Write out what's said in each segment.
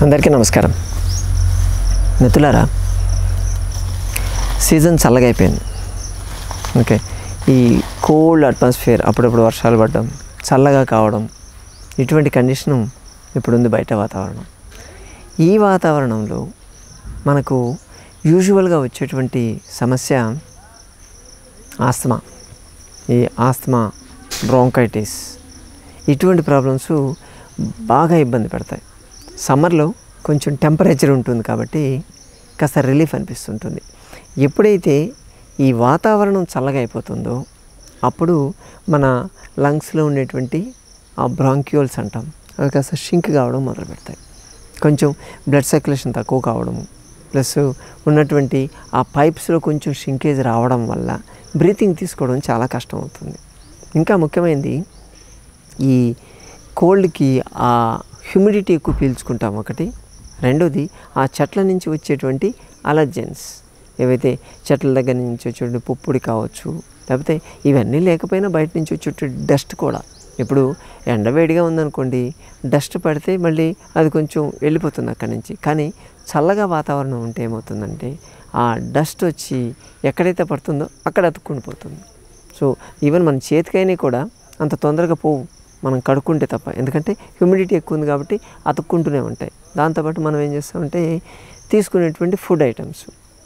అందరికీ నమస్కారం మిత్రులారా సీజన్ చల్లగా అయిపోయింది ఓకే ఈ కోల్డ్ అట్మాస్ఫియర్ అప్పుడప్పుడు వర్షాలు పడడం చల్లగా కావడం ఇటువంటి కండిషను ఇప్పుడు ఉంది బయట వాతావరణం ఈ వాతావరణంలో మనకు యూజువల్గా వచ్చేటువంటి సమస్య ఆస్తమా ఈ ఆస్తమా బ్రోంకైటిస్ ఇటువంటి ప్రాబ్లమ్స్ బాగా ఇబ్బంది పెడతాయి సమ్మర్లో కొంచెం టెంపరేచర్ ఉంటుంది కాబట్టి కాస్త రిలీఫ్ అనిపిస్తుంటుంది ఎప్పుడైతే ఈ వాతావరణం చల్లగా అయిపోతుందో అప్పుడు మన లంగ్స్లో ఉండేటువంటి ఆ బ్రాంక్యూల్స్ అంటాం అవి కాస్త షింక్ కావడం మొదలు పెడతాయి కొంచెం బ్లడ్ సర్క్యులేషన్ తక్కువ కావడము ప్లస్ ఉన్నటువంటి ఆ పైప్స్లో కొంచెం షింకేజ్ రావడం వల్ల బ్రీతింగ్ తీసుకోవడం చాలా కష్టం అవుతుంది ఇంకా ముఖ్యమైనది ఈ కోల్డ్కి ఆ హ్యూమిడిటీ ఎక్కువ పీల్చుకుంటాం ఒకటి రెండోది ఆ చెట్ల నుంచి వచ్చేటువంటి అలర్జెన్స్ ఏవైతే చెట్ల దగ్గర నుంచి వచ్చేటువంటి పుప్పుడి కావచ్చు లేకపోతే ఇవన్నీ లేకపోయినా బయట నుంచి వచ్చేటువంటి డస్ట్ కూడా ఇప్పుడు ఎండ వేడిగా ఉందనుకోండి డస్ట్ పడితే మళ్ళీ అది కొంచెం వెళ్ళిపోతుంది అక్కడి నుంచి కానీ చల్లగా వాతావరణం ఉంటే ఏమవుతుందంటే ఆ డస్ట్ వచ్చి ఎక్కడైతే పడుతుందో అక్కడ అతుక్కుని పోతుంది సో ఈవెన్ మన చేతికైనా కూడా అంత తొందరగా పోవు మనం కడుక్కుంటే తప్ప ఎందుకంటే హ్యూమిడిటీ ఎక్కువ ఉంది కాబట్టి అతుక్కుంటూనే ఉంటాయి దాంతోపాటు మనం ఏం చేస్తామంటే తీసుకునేటువంటి ఫుడ్ ఐటమ్స్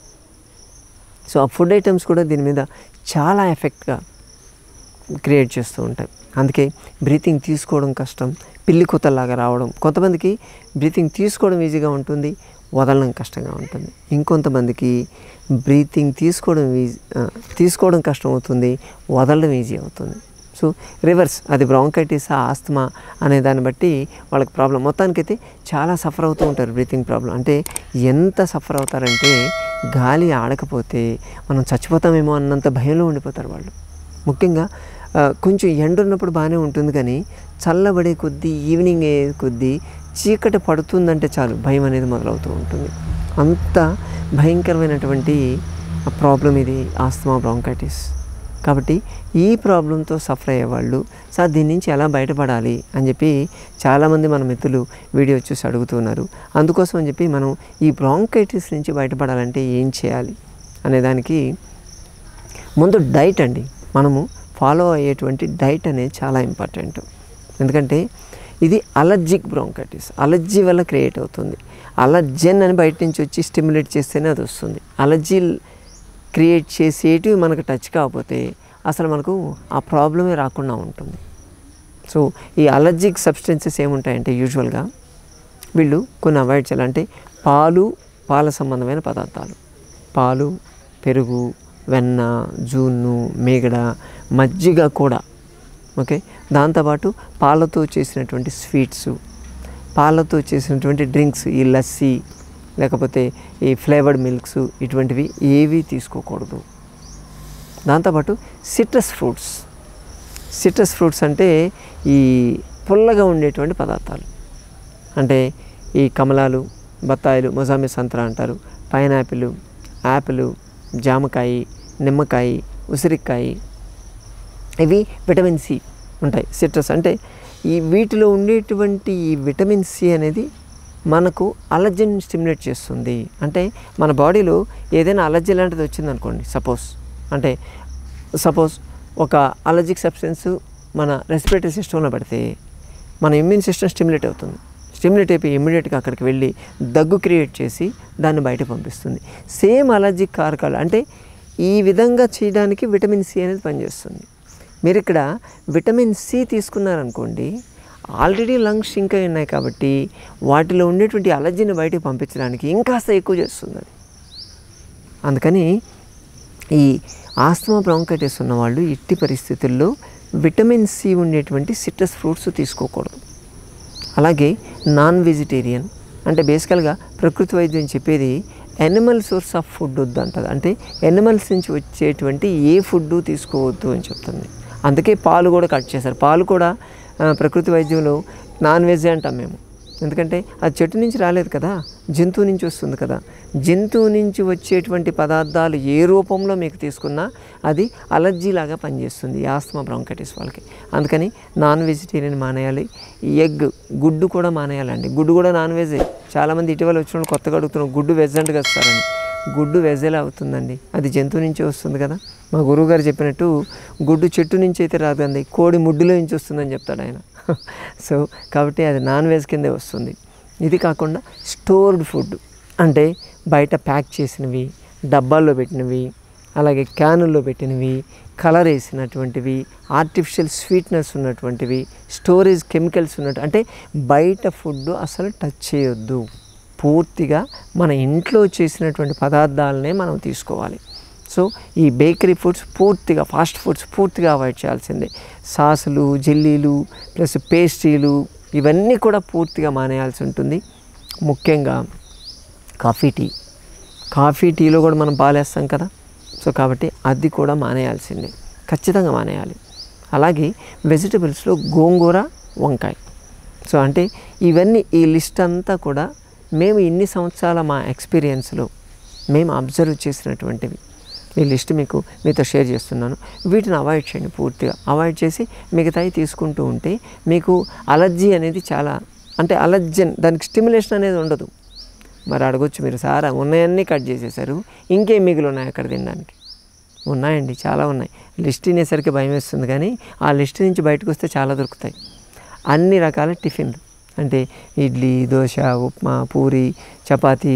సో ఆ ఫుడ్ ఐటమ్స్ కూడా దీని మీద చాలా ఎఫెక్ట్గా క్రియేట్ చేస్తూ ఉంటాయి అందుకే బ్రీతింగ్ తీసుకోవడం కష్టం పిల్లి కుత్తలాగా రావడం కొంతమందికి బ్రీతింగ్ తీసుకోవడం ఈజీగా ఉంటుంది వదలడం కష్టంగా ఉంటుంది ఇంకొంతమందికి బ్రీతింగ్ తీసుకోవడం ఈజీ తీసుకోవడం కష్టం అవుతుంది వదలడం ఈజీ అవుతుంది సో రివర్స్ అది బ్రాంకైటిస్ ఆస్తమా అనే దాన్ని బట్టి వాళ్ళకి ప్రాబ్లం మొత్తానికైతే చాలా సఫర్ అవుతూ ఉంటారు బ్రీతింగ్ ప్రాబ్లం అంటే ఎంత సఫర్ అవుతారంటే గాలి ఆడకపోతే మనం చచ్చిపోతామేమో అన్నంత భయంలో ఉండిపోతారు వాళ్ళు ముఖ్యంగా ఆ, కొంచెం ఎండ ఉన్నప్పుడు బాగానే ఉంటుంది కానీ చల్లబడే కొద్దీ ఈవినింగ్ అయ్యే కొద్దీ చీకటి పడుతుందంటే చాలు భయం అనేది మొదలవుతూ ఉంటుంది అంత భయంకరమైనటువంటి ప్రాబ్లం ఇది ఆస్తమా బ్రాంకైటిస్ కాబట్టి ఈ ప్రాబ్లంతో సఫర్ అయ్యేవాళ్ళు సార్ దీని నుంచి ఎలా బయటపడాలి అని చెప్పి చాలామంది మన మిత్రులు వీడియో చూసి అడుగుతున్నారు అందుకోసం అని చెప్పి మనం ఈ బ్రాంకైటిస్ నుంచి బయటపడాలంటే ఏం చేయాలి అనే దానికి ముందు డైట్ అండి మనము ఫాలో అయ్యేటువంటి డైట్ అనేది చాలా ఇంపార్టెంట్ ఎందుకంటే ఇది అలర్జిక్ బ్రాంకైటిస్ అలర్జీ వల్ల క్రియేట్ అవుతుంది అలర్జెన్ అని బయట నుంచి వచ్చి స్టిమ్యులేట్ చేస్తేనే అది వస్తుంది అలర్జీ క్రియేట్ చేసేటివి మనకు టచ్ కాకపోతే అసలు మనకు ఆ ప్రాబ్లమే రాకుండా ఉంటుంది సో ఈ అలర్జిక్ సబ్స్టెన్సెస్ ఏముంటాయంటే యూజువల్గా వీళ్ళు కొన్ని అవాయిడ్ చేయాలి అంటే పాలు పాల సంబంధమైన పదార్థాలు పాలు పెరుగు వెన్న జూన్ను మేగడ మజ్జిగ కూడా ఓకే దాంతోపాటు పాలతో చేసినటువంటి స్వీట్స్ పాలతో చేసినటువంటి డ్రింక్స్ ఈ లస్సీ లేకపోతే ఈ ఫ్లేవర్డ్ మిల్క్స్ ఇటువంటివి ఏవి తీసుకోకూడదు దాంతోపాటు సిట్రస్ ఫ్రూట్స్ సిట్రస్ ఫ్రూట్స్ అంటే ఈ పుల్లగా ఉండేటువంటి పదార్థాలు అంటే ఈ కమలాలు బత్తాయిలు మొజామి సంత్రా అంటారు పైనాపిల్ యాపిల్ జామకాయ నిమ్మకాయ ఉసిరికాయ ఇవి విటమిన్ సి ఉంటాయి సిట్రస్ అంటే ఈ వీటిలో ఉండేటువంటి ఈ విటమిన్ సి అనేది మనకు అలర్జీని స్టిమ్యులేట్ చేస్తుంది అంటే మన బాడీలో ఏదైనా అలర్జీ లాంటిది వచ్చిందనుకోండి సపోజ్ అంటే సపోజ్ ఒక అలర్జిక్ సబ్స్టెన్స్ మన రెస్పిరేటరీ సిస్టంలో పడితే మన ఇమ్యూన్ సిస్టమ్ స్టిమ్యులేట్ అవుతుంది స్టిమ్యులేట్ అయిపోయి ఇమ్మీడియట్గా అక్కడికి వెళ్ళి దగ్గు క్రియేట్ చేసి దాన్ని బయట పంపిస్తుంది సేమ్ అలర్జిక్ కారకాలు అంటే ఈ విధంగా చేయడానికి విటమిన్ సి అనేది పనిచేస్తుంది మీరు ఇక్కడ విటమిన్ సి తీసుకున్నారనుకోండి ఆల్రెడీ లంగ్స్ షింక్ అయి ఉన్నాయి కాబట్టి వాటిలో ఉండేటువంటి అలర్జీని బయటకు పంపించడానికి ఇంకాస్త ఎక్కువ చేస్తుంది అది అందుకని ఈ ఆస్తమా బ్రాంకైటిస్ ఉన్నవాళ్ళు ఇట్టి పరిస్థితుల్లో విటమిన్ సి ఉండేటువంటి సిట్రస్ ఫ్రూట్స్ తీసుకోకూడదు అలాగే నాన్ వెజిటేరియన్ అంటే బేసికల్గా ప్రకృతి వైద్యం చెప్పేది ఎనిమల్ సోర్స్ ఆఫ్ ఫుడ్ వద్దు అంటది అంటే ఎనిమల్స్ నుంచి వచ్చేటువంటి ఏ ఫుడ్ తీసుకోవద్దు అని చెప్తుంది అందుకే పాలు కూడా కట్ చేశారు పాలు కూడా ఆ, ప్రకృతి వైద్యంలో నాన్ వెజ్ అంటాం మేము ఎందుకంటే అది చెట్టు నుంచి రాలేదు కదా జంతువు నుంచి వస్తుంది కదా జంతువు నుంచి వచ్చేటువంటి పదార్థాలు ఏ రూపంలో మీకు తీసుకున్నా అది అలర్జీ లాగా పనిచేస్తుంది ఈ ఆస్తమా బ్రాంకైటిస్ వాళ్ళకి అందుకని నాన్ వెజిటేరియన్ మానేయాలి ఎగ్ గుడ్డు కూడా మానేయాలండి గుడ్డు కూడా నాన్ వెజే చాలామంది ఇటీవల వచ్చిన వాళ్ళు కొత్తగా అడుగుతున్నారు గుడ్డు వెజ్ అంటే వస్తారని గుడ్డు వెజ్ ఎలా అవుతుందండి అది జంతువు నుంచి వస్తుంది కదా మా గురువు గారు చెప్పినట్టు గుడ్డు చెట్టు నుంచి అయితే రాదండి కోడి ముడ్డులో నుంచి వస్తుందని చెప్తాడు ఆయన సో కాబట్టి అది నాన్ వెజ్ కిందే వస్తుంది ఇది కాకుండా స్టోర్డ్ ఫుడ్ అంటే బయట ప్యాక్ చేసినవి డబ్బాల్లో పెట్టినవి అలాగే క్యానుల్లో పెట్టినవి కలర్ వేసినటువంటివి ఆర్టిఫిషియల్ స్వీట్నెస్ ఉన్నటువంటివి స్టోరేజ్ కెమికల్స్ ఉన్నట్టు అంటే బయట ఫుడ్ అసలు టచ్ చేయొద్దు పూర్తిగా మన ఇంట్లో చేసినటువంటి పదార్థాలనే మనం తీసుకోవాలి సో ఈ బేకరీ ఫుడ్స్ పూర్తిగా ఫాస్ట్ ఫుడ్స్ పూర్తిగా అవాయిడ్ చేయాల్సిందే సాసులు జెల్లీలు ప్లస్ పేస్ట్రీలు ఇవన్నీ కూడా పూర్తిగా మానేయాల్సి ఉంటుంది ముఖ్యంగా కాఫీ టీ కాఫీ టీలో కూడా మనం పాలేస్తాం కదా సో కాబట్టి అది కూడా మానేయాల్సిందే ఖచ్చితంగా మానేయాలి అలాగే వెజిటబుల్స్లో గోంగూర వంకాయ సో అంటే ఇవన్నీ ఈ లిస్ట్ అంతా కూడా మేము ఇన్ని సంవత్సరాల మా ఎక్స్పీరియన్స్లో మేము అబ్జర్వ్ చేసినటువంటివి ఈ లిస్ట్ మీకు మీతో షేర్ చేస్తున్నాను వీటిని అవాయిడ్ చేయండి పూర్తిగా అవాయిడ్ చేసి మిగతాయి తీసుకుంటూ ఉంటే మీకు అలర్జీ అనేది చాలా అంటే అలర్జన్ దానికి స్టిమ్యులేషన్ అనేది ఉండదు మరి అడగొచ్చు మీరు సారా ఉన్నాయన్నీ కట్ చేసేసారు ఇంకేం మిగిలి ఉన్నాయి అక్కడ తినడానికి ఉన్నాయండి చాలా ఉన్నాయి లిస్ట్ తినేసరికి భయం వేస్తుంది కానీ ఆ లిస్ట్ నుంచి బయటకు వస్తే చాలా దొరుకుతాయి అన్ని రకాల టిఫిన్లు అంటే ఇడ్లీ దోశ ఉప్మా పూరి చపాతీ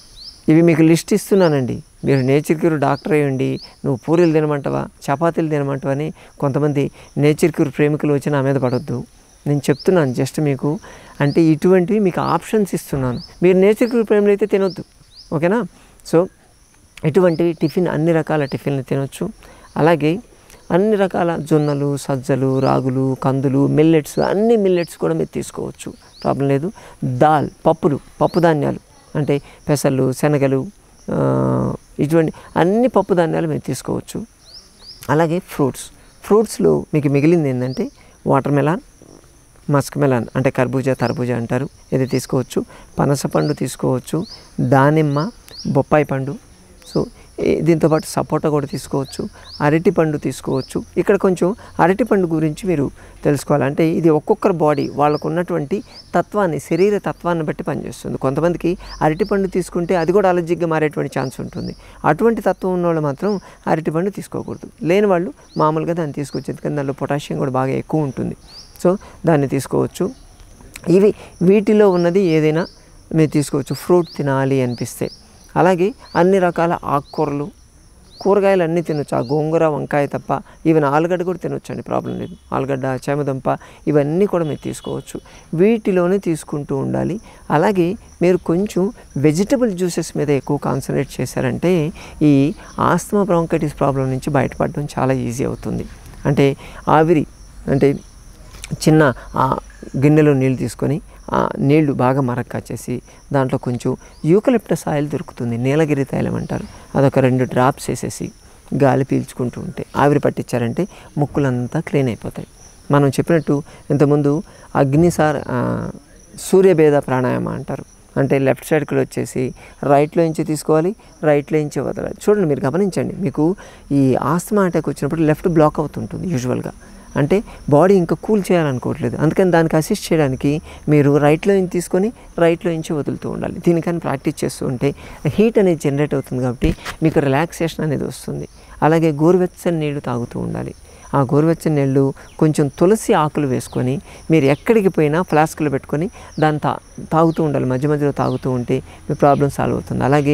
ఇవి మీకు లిస్ట్ ఇస్తున్నానండి మీరు నేచర్ క్యూర్ డాక్టర్ అయ్యండి నువ్వు పూరీలు తినమంటావా చపాతీలు తినమంటావా అని కొంతమంది నేచర్ క్యూర్ ప్రేమికులు వచ్చి నా మీద పడొద్దు నేను చెప్తున్నాను జస్ట్ మీకు అంటే ఇటువంటివి మీకు ఆప్షన్స్ ఇస్తున్నాను మీరు నేచర్ క్యూర్ ప్రేమిలు అయితే తినొద్దు ఓకేనా సో ఇటువంటివి టిఫిన్ అన్ని రకాల టిఫిన్లు తినొచ్చు అలాగే అన్ని రకాల జొన్నలు సజ్జలు రాగులు కందులు మిల్లెట్స్ అన్ని మిల్లెట్స్ కూడా మీరు తీసుకోవచ్చు ప్రాబ్లం లేదు దాల్ పప్పులు పప్పు ధాన్యాలు అంటే పెసలు శనగలు ఆ, ఇటువంటి అన్ని పప్పు ధాన్యాలు మీరు తీసుకోవచ్చు అలాగే ఫ్రూట్స్ ఫ్రూట్స్లో మీకు మిగిలింది ఏంటంటే వాటర్ మెలాన్ మస్క్ మెలాన్ అంటే కర్బూజా తర్బూజా అంటారు ఇది తీసుకోవచ్చు పనస పండు తీసుకోవచ్చు దానిమ్మ బొప్పాయి పండు సో ఈ- దీంతో పాటు సపోటా కూడా తీసుకోవచ్చు అరటి పండు తీసుకోవచ్చు ఇక్కడ కొంచెం అరటి పండు గురించి మీరు తెలుసుకోవాలి అంటే ఇది ఒక్కొక్కరి బాడీ వాళ్ళకు ఉన్నటువంటి తత్వాన్ని శరీర తత్వాన్ని బట్టి పనిచేస్తుంది కొంతమందికి అరటి పండు తీసుకుంటే అది కూడా అలర్జిక్గా మారేటువంటి ఛాన్స్ ఉంటుంది అటువంటి తత్వం ఉన్న వాళ్ళు మాత్రం అరటి పండు తీసుకోకూడదు లేని వాళ్ళు మామూలుగా దాన్ని తీసుకోవచ్చు ఎందుకంటే దానిలో పొటాషియం కూడా బాగా ఎక్కువ ఉంటుంది సో దాన్ని తీసుకోవచ్చు ఇవి వీటిలో ఉన్నది ఏదైనా మీరు తీసుకోవచ్చు ఫ్రూట్ తినాలి అనిపిస్తే అలాగే అన్ని రకాల ఆకుకూరలు కూరగాయలు అన్నీ తినొచ్చు ఆ గోంగూర వంకాయ తప్ప ఈవెన్ ఆలుగడ్డ కూడా తినొచ్చు అండి ప్రాబ్లం లేదు ఆలుగడ్డ చేమదుంప ఇవన్నీ కూడా మీరు తీసుకోవచ్చు వీటిలోనే తీసుకుంటూ ఉండాలి అలాగే మీరు కొంచెం వెజిటబుల్ జ్యూసెస్ మీద ఎక్కువ కాన్సన్ట్రేట్ చేశారంటే ఈ ఆస్తమా బ్రాంకైటిస్ ప్రాబ్లం నుంచి బయటపడడం చాలా ఈజీ అవుతుంది అంటే ఆవిరి అంటే చిన్న ఆ గిన్నెలో నీళ్ళు తీసుకొని ఆ నీళ్లు బాగా మరక్కాచేసి దాంట్లో కొంచెం యూకలిప్టస్ ఆయిల్ దొరుకుతుంది నీలగిరి తైలం అంటారు అదొక రెండు డ్రాప్స్ వేసేసి గాలి పీల్చుకుంటూ ఉంటే ఆవిరి పట్టించారంటే ముక్కులంతా క్లీన్ అయిపోతాయి మనం చెప్పినట్టు ఇంతకుముందు అగ్నిసార్ ఆ, సూర్యభేద ప్రాణాయామ అంటారు అంటే లెఫ్ట్ సైడ్కి వచ్చేసి రైట్లో నుంచి తీసుకోవాలి రైట్లో నుంచి వదలాలి చూడండి మీరు గమనించండి మీకు ఈ ఆస్తమా అటాక్ వచ్చినప్పుడు లెఫ్ట్ బ్లాక్ అవుతుంటుంది యూజువల్గా అంటే బాడీ ఇంకా కూల్ చేయాలనుకోవట్లేదు అందుకని దానికి అసిస్ట్ చేయడానికి మీరు రైట్లో నుంచి తీసుకొని రైట్లో నుంచి వదులుతూ ఉండాలి దీనికని ప్రాక్టీస్ చేస్తూ ఉంటే హీట్ అనేది జనరేట్ అవుతుంది కాబట్టి మీకు రిలాక్సేషన్ అనేది వస్తుంది అలాగే గోరువెచ్చని నీళ్లు తాగుతూ ఉండాలి ఆ గోరువెచ్చని నీళ్ళు కొంచెం తులసి ఆకులు వేసుకొని మీరు ఎక్కడికి పోయినా ఫ్లాస్క్లో పెట్టుకొని దాన్ని తా తాగుతూ ఉండాలి మధ్య మధ్యలో తాగుతూ ఉంటే మీ ప్రాబ్లం సాల్వ్ అవుతుంది అలాగే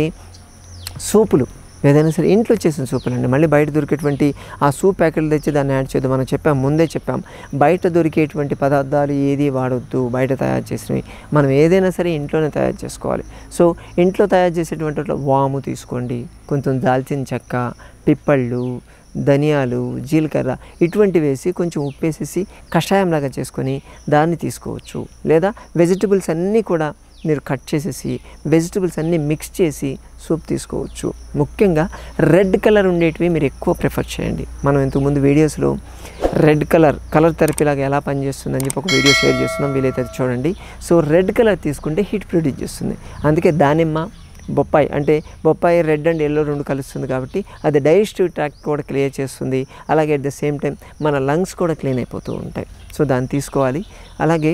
సూపులు ఏదైనా సరే ఇంట్లో చేసిన సూపులు అండి మళ్ళీ బయట దొరికేటువంటి ఆ సూప్ ప్యాకెట్లు తెచ్చి దాన్ని యాడ్ చేయదు మనం చెప్పాం ముందే చెప్పాం బయట దొరికేటువంటి పదార్థాలు ఏది వాడొద్దు బయట తయారు చేసినవి మనం ఏదైనా సరే ఇంట్లోనే తయారు చేసుకోవాలి సో ఇంట్లో తయారు చేసేటువంటి వాటిలో వాము తీసుకోండి కొంచెం దాల్చిన చెక్క పిప్పళ్ళు ధనియాలు జీలకర్ర ఇటువంటి వేసి కొంచెం ఉప్పు వేసేసి కషాయంలాగా చేసుకొని దాన్ని తీసుకోవచ్చు లేదా వెజిటబుల్స్ అన్నీ కూడా మీరు కట్ చేసేసి వెజిటబుల్స్ అన్నీ మిక్స్ చేసి సూప్ తీసుకోవచ్చు ముఖ్యంగా రెడ్ కలర్ ఉండేటివి మీరు ఎక్కువ ప్రిఫర్ చేయండి మనం ఇంతకుముందు వీడియోస్లో రెడ్ కలర్ కలర్ థెరపీ లాగా ఎలా పనిచేస్తుందని చెప్పి ఒక వీడియో షేర్ చేస్తున్నాం వీలైతే అది చూడండి సో రెడ్ కలర్ తీసుకుంటే హీట్ ప్రొడ్యూస్ చేస్తుంది అందుకే దానిమ్మ బొప్పాయి అంటే బొప్పాయి రెడ్ అండ్ ఎల్లో రెండు కలుస్తుంది కాబట్టి అది డైజెస్టివ్ ట్రాక్ట్ కూడా క్లియర్ చేస్తుంది అలాగే అట్ ద సేమ్ టైం మన లంగ్స్ కూడా క్లీన్ అయిపోతూ ఉంటాయి సో దాన్ని తీసుకోవాలి అలాగే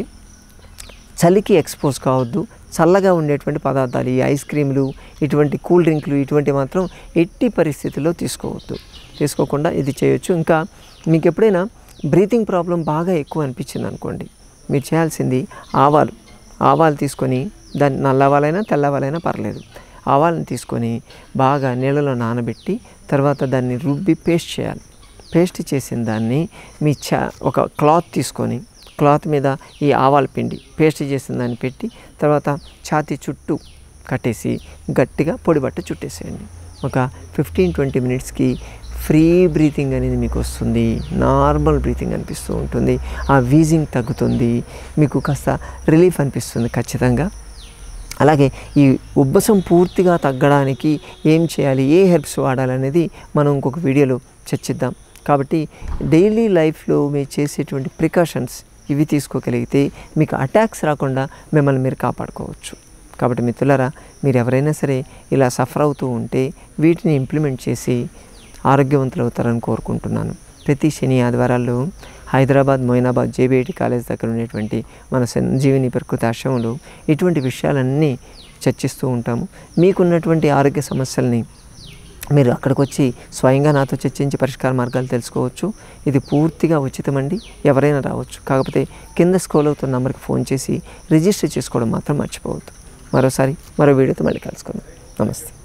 చలికి ఎక్స్పోజ్ కావద్దు చల్లగా ఉండేటువంటి పదార్థాలు ఈ ఐస్ క్రీములు ఇటువంటి కూల్ డ్రింక్లు ఇటువంటి మాత్రం ఎట్టి పరిస్థితుల్లో తీసుకోవద్దు తీసుకోకుండా ఇది చేయొచ్చు ఇంకా మీకు ఎప్పుడైనా బ్రీతింగ్ ప్రాబ్లం బాగా ఎక్కువ అనిపించింది అనుకోండి మీరు చేయాల్సింది ఆవాలు ఆవాలు తీసుకొని దాన్ని నల్లవాలైనా తెల్లవాలైనా పర్లేదు ఆవాలను తీసుకొని బాగా నీళ్ళలో నానబెట్టి తర్వాత దాన్ని రుబ్బి పేస్ట్ చేయాలి పేస్ట్ చేసిన దాన్ని మీ చా ఒక క్లాత్ తీసుకొని క్లాత్ మీద ఈ ఆవాల పిండి పేస్ట్ చేసిన దాన్ని పెట్టి తర్వాత ఛాతీ చుట్టూ కట్టేసి గట్టిగా పొడి బట్ట చుట్టేసేయండి ఒక ఫిఫ్టీన్ ట్వంటీ మినిట్స్కి ఫ్రీ బ్రీతింగ్ అనేది మీకు వస్తుంది నార్మల్ బ్రీతింగ్ అనిపిస్తూ ఉంటుంది ఆ వీజింగ్ తగ్గుతుంది మీకు కాస్త రిలీఫ్ అనిపిస్తుంది ఖచ్చితంగా అలాగే ఈ ఉబ్బసం పూర్తిగా తగ్గడానికి ఏం చేయాలి ఏ హెర్బ్స్ వాడాలనేది మనం ఇంకొక వీడియోలో చర్చిద్దాం కాబట్టి డైలీ లైఫ్లో మీరు చేసేటువంటి ప్రికాషన్స్ ఇవి తీసుకోగలిగితే మీకు అటాక్స్ రాకుండా మిమ్మల్ని మీరు కాపాడుకోవచ్చు కాబట్టి మిత్రులారా మీరు ఎవరైనా సరే ఇలా సఫర్ అవుతూ ఉంటే వీటిని ఇంప్లిమెంట్ చేసి ఆరోగ్యవంతులు అవుతారని కోరుకుంటున్నాను ప్రతి శని ఆదివారాల్లో హైదరాబాద్ మొయినాబాద్ జేబీఐటి కాలేజ్ దగ్గర ఉండేటువంటి మన సంజీవిని ప్రకృతి ఆశ్రమంలో ఇటువంటి విషయాలన్నీ చర్చిస్తూ ఉంటాము మీకున్నటువంటి ఆరోగ్య సమస్యల్ని మీరు అక్కడికి వచ్చి స్వయంగా నాతో చర్చించి పరిష్కార మార్గాలు తెలుసుకోవచ్చు ఇది పూర్తిగా ఉచితమండి ఎవరైనా రావచ్చు కాకపోతే కింద స్క్రోల్ అవుతున్న నెంబర్కి ఫోన్ చేసి రిజిస్టర్ చేసుకోవడం మాత్రం మర్చిపోవద్దు మరోసారి మరో వీడియోతో మళ్ళీ కలుసుకుందాం నమస్తే